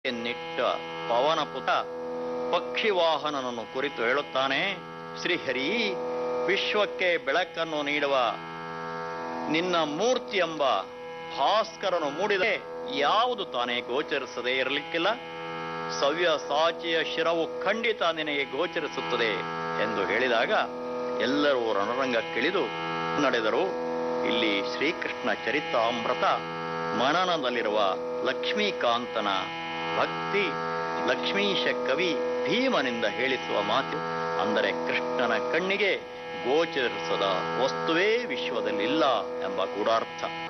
ಎನ್ನಿಟ್ಟ ಪವನಪುತ ಪಕ್ಷಿವಾಹನನನ್ನು ಕುರಿತು ಹೇಳುತ್ತಾನೆ ಶ್ರೀಹರಿ ವಿಶ್ವಕ್ಕೆ ಬೆಳಕನ್ನು ನೀಡುವ ನಿನ್ನ ಮೂರ್ತಿ ಎಂಬ ಭಾಸ್ಕರನು ಮೂಡಿದೆ ಯಾವುದು ತಾನೇ ಗೋಚರಿಸದೇ ಇರಲಿಕ್ಕಿಲ್ಲ ಸವ್ಯ ಸಾಚಿಯ ಶಿರವು ಖಂಡಿತ ನಿನಗೆ ಗೋಚರಿಸುತ್ತದೆ ಎಂದು ಹೇಳಿದಾಗ ಎಲ್ಲರೂ ರಣರಂಗಕ್ಕಿಳಿದು ನಡೆದರು ಇಲ್ಲಿ ಶ್ರೀಕೃಷ್ಣ ಚರಿತಾಮೃತ ಮನನದಲ್ಲಿರುವ ಲಕ್ಷ್ಮೀಕಾಂತನ ಭಕ್ತಿ ಲಕ್ಷ್ಮೀಶ ಕವಿ ಭೀಮನಿಂದ ಹೇಳಿಸುವ ಮಾತು ಅಂದರೆ ಕೃಷ್ಣನ ಕಣ್ಣಿಗೆ ಗೋಚರಿಸದ ವಸ್ತುವೇ ವಿಶ್ವದಲ್ಲಿಲ್ಲ ಎಂಬ ಗೂಢಾರ್ಥ